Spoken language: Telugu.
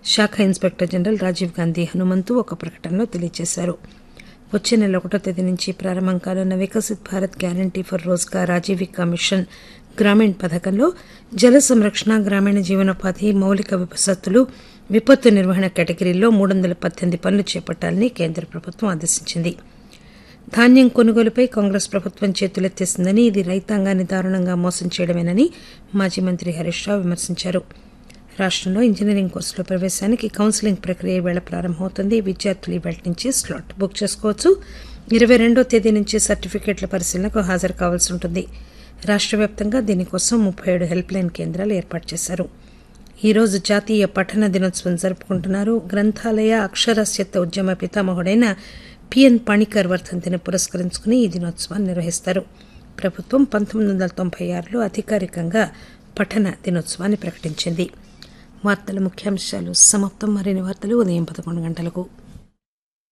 శాఖ ఇన్స్పెక్టర్ జనరల్ రాజీవ్ గాంధీ హనుమంతు ఒక ప్రకటనలో తెలియజేశారు వచ్చే నెల ఒకటో తేదీ నుంచి ప్రారంభం కానున్న Viksit Bharat guarantee for Rozgar Ajeevika mission Gramin పథకంలో జల సంరక్షణ గ్రామీణ జీవనోపాధి మౌలిక వసతులు విపత్తు నిర్వహణ కేటగిరీల్లో మూడు వందల పద్దెనిమిది పనులు చేపట్టాలని కేంద్ర ప్రభుత్వం ఆదేశించింది ధాన్యం కొనుగోలుపై కాంగ్రెస్ ప్రభుత్వం చేతులెత్తేసిందని ఇది రైతాంగాన్ని దారుణంగా మోసం చేయడమేనని మాజీ మంత్రి హరీష్ రావు విమర్శించారు రాష్టంలో ఇంజనీరింగ్ కోర్సులో ప్రవేశానికి కౌన్సిలింగ్ ప్రక్రియ వేళ ప్రారంభమవుతుంది విద్యార్థులు ఈ వేళ నుంచి స్లాట్ బుక్ చేసుకోవచ్చు ఇరవై రెండో తేదీ నుంచి సర్టిఫికేట్ల పరిశీలనకు హాజరు కావాల్సి ఉంటుంది రాష్ట్ర వ్యాప్తంగా దీనికోసం ముప్పై ఏడు హెల్ప్ లైన్ కేంద్రాలు ఏర్పాటు చేశారు ఈరోజు జాతీయ పఠన దినోత్సవం జరుపుకుంటున్నారు గ్రంథాలయ అక్షరాస్యత ఉద్యమ పితామహుడైన పిఎన్ పణికర్ వర్ధంతిని పురస్కరించుకుని ఈ దినోత్సవాన్ని నిర్వహిస్తారు ప్రభుత్వం పంతొమ్మిది వందల తొంభై ఆరులో అధికారికంగా పఠన దినోత్సవాన్ని ప్రకటించింది వార్తల ముఖ్యాంశాలు సమాప్తం మరిన్ని వార్తలు ఉదయం పదకొండు గంటలకు